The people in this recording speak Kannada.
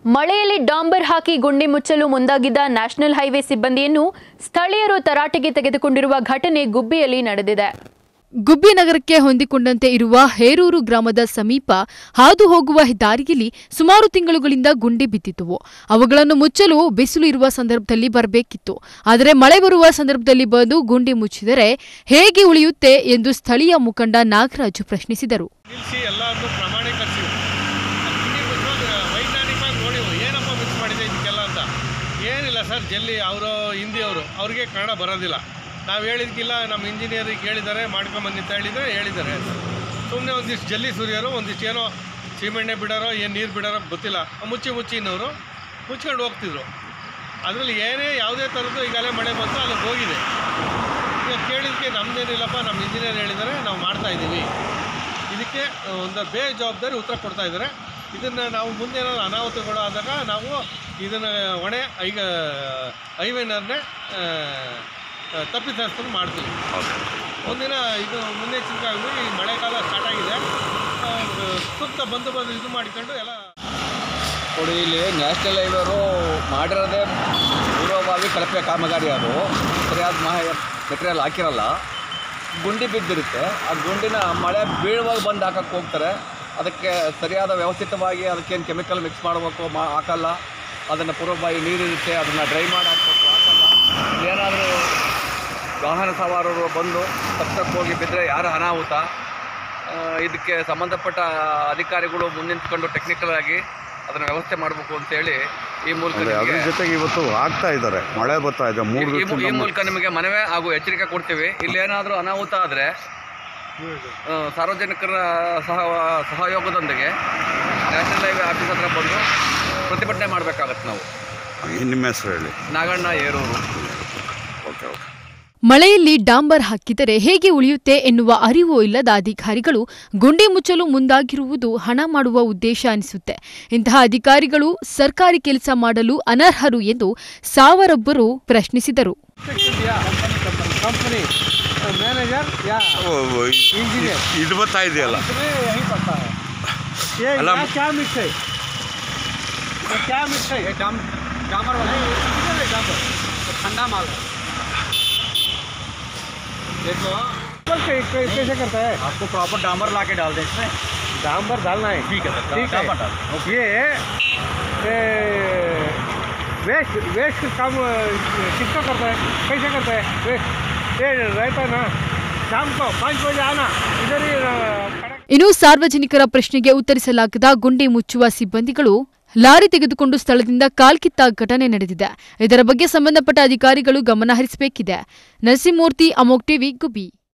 ಮಳೆಯಲ್ಲಿ ಡಾಂಬರ್ ಹಾಕಿ ಗುಂಡಿ ಮುಚ್ಚಲು ಮುಂದಾಗಿದ್ದ ನ್ಯಾಷನಲ್ ಹೈವೇ ಸಿಬ್ಬಂದಿಯನ್ನು ಸ್ಥಳೀಯರು ತರಾಟೆಗೆ ತೆಗೆದುಕೊಂಡಿರುವ ಘಟನೆ ಗುಬ್ಬಿಯಲ್ಲಿ ನಡೆದಿದೆ ಗುಬ್ಬಿ ನಗರಕ್ಕೆ ಹೊಂದಿಕೊಂಡಂತೆ ಇರುವ ಹೇರೂರು ಗ್ರಾಮದ ಸಮೀಪ ಹಾದು ಹೋಗುವ ದಾರಿಯಲ್ಲಿ ಸುಮಾರು ತಿಂಗಳುಗಳಿಂದ ಗುಂಡಿ ಬಿದ್ದಿದ್ದುವು ಅವುಗಳನ್ನು ಮುಚ್ಚಲು ಬಿಸಿಲು ಇರುವ ಸಂದರ್ಭದಲ್ಲಿ ಬರಬೇಕಿತ್ತು ಆದರೆ ಮಳೆ ಬರುವ ಸಂದರ್ಭದಲ್ಲಿ ಬಂದು ಗುಂಡಿ ಮುಚ್ಚಿದರೆ ಹೇಗೆ ಉಳಿಯುತ್ತೆ ಎಂದು ಸ್ಥಳೀಯ ಮುಖಂಡ ನಾಗರಾಜು ಪ್ರಶ್ನಿಸಿದರು ನಿಲ್ಲಿಸಿ ಎಲ್ಲರನ್ನೂ ಪ್ರಮಾಣೀಕರಿಸಿ ವೈಜ್ಞಾನಿಕವಾಗಿ ನೋಡಿ ಏನಪ್ಪ ಮಿಕ್ಸ್ ಮಾಡಿದೆ ಇದಕ್ಕೆಲ್ಲ ಅಂತ ಏನಿಲ್ಲ ಸರ್ ಜಲ್ಲಿ ಅವರು ಹಿಂದಿಯವರು ಅವ್ರಿಗೆ ಕನ್ನಡ ಬರೋದಿಲ್ಲ ನಾವು ಹೇಳಿದ್ಕಿಲ್ಲ ನಮ್ಮ ಇಂಜಿನಿಯರಿಗೆ ಹೇಳಿದ್ದಾರೆ ಮಾಡ್ಕೊಂಬಂದು ಅಂತ ಹೇಳಿದರೆ ಹೇಳಿದ್ದಾರೆ ಸುಮ್ಮನೆ ಒಂದಿಷ್ಟು ಜಲ್ಲಿ ಸುರಿಯೋರು ಒಂದಿಷ್ಟು ಏನೋ ಸೀಮೆಣ್ಣೆ ಬಿಡೋರೋ ಏನು ನೀರು ಬಿಡೋರೋ ಗೊತ್ತಿಲ್ಲ ಮುಚ್ಚಿ ಮುಚ್ಚಿನವರು ಮುಚ್ಕೊಂಡು ಹೋಗ್ತಿದ್ರು ಅದರಲ್ಲಿ ಏನೇ ಯಾವುದೇ ಥರದ್ದು ಈಗಲೇ ಮಳೆ ಬಂತು ಅಲ್ಲಿಗೆ ಹೋಗಿದೆ ಈಗ ಕೇಳಿದ್ದಕ್ಕೆ ನಮ್ಮದೇನಿಲ್ಲಪ್ಪ ನಮ್ಮ ಇಂಜಿನಿಯರ್ ಹೇಳಿದ್ದಾರೆ ನಾವು ಮಾಡ್ತಾ ಇದ್ದೀವಿ ಇದಕ್ಕೆ ಒಂದು ಬೇಜವಾಬ್ದಾರಿ ಉತ್ತರ ಕೊಡ್ತಾ ಇದ್ದಾರೆ ಇದನ್ನು ನಾವು ಮುಂದೆ ಏನಾದ್ರು ಅನಾಹುತಗಳು ಆದಾಗ ನಾವು ಇದನ್ನು ಹೊಣೆ ಈಗ ಹೈವೇನರ್ನೇ ತಪ್ಪಿತಸ್ಥರು ಮಾಡ್ತೀವಿ ಮುಂದಿನ ಇದು ಮುನ್ನೆಚ್ಚರಿಕೆಯಾಗಿ ಈ ಮಳೆಗಾಲ ಸ್ಟಾರ್ಟ್ ಆಗಿದೆ ಆ, ಸೂಕ್ತ ಬಂದು ಬಂದು ಇದು ಮಾಡಿಕೊಂಡು ಎಲ್ಲ ನೋಡಿ ಇಲ್ಲಿ ನ್ಯಾಷನಲ್ ಹೈವೇರು ಮಾಡಿರೋದೇ ಪೂರ್ವಭಾವಿ ಕಳಪೆ ಕಾಮಗಾರಿ ಅದು ಸರಿಯಾದ ಮಾ ಮೆಟೀರಿಯಲ್ ಹಾಕಿರಲ್ಲ ಗುಂಡಿ ಬಿದ್ದಿರುತ್ತೆ ಆ ಗುಂಡಿನ ಮಳೆ ಬೀಳುವಾಗ ಬಂದು ಹಾಕಕ್ಕೆ ಹೋಗ್ತಾರೆ ಅದಕ್ಕೆ ಸರಿಯಾದ ವ್ಯವಸ್ಥಿತವಾಗಿ ಅದಕ್ಕೇನು ಕೆಮಿಕಲ್ ಮಿಕ್ಸ್ ಮಾಡಬೇಕು ಮಾ ಹಾಕಲ್ಲ ಅದನ್ನು ಪೂರ್ವಭಾವಿ ನೀರಿರುತ್ತೆ ಅದನ್ನು ಡ್ರೈ ಮಾಡಿ ಹಾಕಬೇಕು ಹಾಕಲ್ಲ ಏನಾದರೂ ವಾಹನ ಸವಾರರು ಬಂದು ತಪ್ಪಕ್ಕೆ ಹೋಗಿ ಬಿದ್ದರೆ ಯಾರು ಅನಾಹುತ ಆ, ಇದಕ್ಕೆ ಸಂಬಂಧಪಟ್ಟ ಅಧಿಕಾರಿಗಳು ಮುಂದಿಟ್ಕೊಂಡು ಟೆಕ್ನಿಕಲ್ ಆಗಿ ಅದನ್ನು ವ್ಯವಸ್ಥೆ ಮಾಡಬೇಕು ಅಂತೇಳಿ ಈ ಮೂಲಕ ಅದೇ ಅದ್ರ ನಿಮಗೆ- ಜೊತೆಗೆ ಇವತ್ತು ಆಗ್ತಾ ಇದ್ದಾರೆ ಮಳೆ ಬರ್ತಾ ಇದೆ ಮೂರು ಈ- ಈ ಮೂ- ಈ ದಿವಸದಿಂದ ಮೂಲಕ ನಿಮಗೆ ಮನವಿ ಹಾಗೂ ಎಚ್ಚರಿಕೆ ಕೊಡ್ತೀವಿ ಇಲ್ಲೇನಾದರೂ ಅನಾಹುತ ಆದರೆ ಸಾರ್ವಜನಿಕರ ಸಹ ಸಹಯೋಗದೊಂದಿಗೆ ನ್ಯಾಷನಲ್ ಹೈವೇ ಆಫೀಸ್ ಹತ್ರ ಬಂದು ಪ್ರತಿಭಟನೆ ಮಾಡಬೇಕಾಗತ್ತೆ ನಾವು ನಿಮ್ಮ ಹೆಸರು ಹೇಳಿ ನಾಗಣ್ಣ ಏರೂರು ಓಕೆ ಓಕೆ ಮಳೆಯಲ್ಲಿ ಡಾಂಬರ್ ಹಾಕಿದರೆ ಹೇಗೆ ಉಳಿಯುತ್ತೆ ಎನ್ನುವ ಅರಿವು ಇಲ್ಲದ ಅಧಿಕಾರಿಗಳು ಗುಂಡಿ ಮುಚ್ಚಲು ಮುಂದಾಗಿರುವುದು ಹಣ ಮಾಡುವ ಉದ್ದೇಶ ಅನಿಸುತ್ತೆ ಇಂತಹ ಅಧಿಕಾರಿಗಳು ಸರ್ಕಾರಿ ಕೆಲಸ ಮಾಡಲು ಅನರ್ಹರು ಎಂದು ಸಾವರೊಬ್ಬರು ಪ್ರಶ್ನಿಸಿದರು ಕಂಪನಿ ಮ್ಯಾನೇಜರ್ ಯಾ इंजीनियर। ಇದು ಬರ್ತಾ ಇದೆಯಲ್ಲ यही पड़ता है ये अला- यहाँ क्या मिक्स है ये क्या मिक्स है डाम डामर वाला डांबर ठंडा माल है देखो कै- कै- कैसे करता है आपको प्रॉपर डामर ला के डाल दें इसमें डांबर डालना है ठीक है सर ठीक है डामर डाल ये ये वेस्ट वेस्ट काम किसका करता है कैसे करता है वेस्ट ये रहता है ना शाम को पाँच बजे आना इधर ही अ, खड़ा ಇನ್ನು ಸಾರ್ವಜನಿಕರ ಪ್ರಶ್ನೆಗೆ ಉತ್ತರಿಸಲಾಗದ ಗುಂಡಿ ಮುಚ್ಚುವ ಸಿಬ್ಬಂದಿಗಳು ಲಾರಿ ತೆಗೆದುಕೊಂಡು ಸ್ಥಳದಿಂದ ಕಾಲ್ಕಿತ್ತ ಘಟನೆ ನಡೆದಿದೆ ಇದರ ಬಗ್ಗೆ ಸಂಬಂಧಪಟ್ಟ ಅಧಿಕಾರಿಗಳು ಗಮನ ಹರಿಸಬೇಕಿದೆ ನರಸಿಂಹಮೂರ್ತಿ ಅಮೋಕ್ ಟಿವಿ ಗುಬ್ಬಿ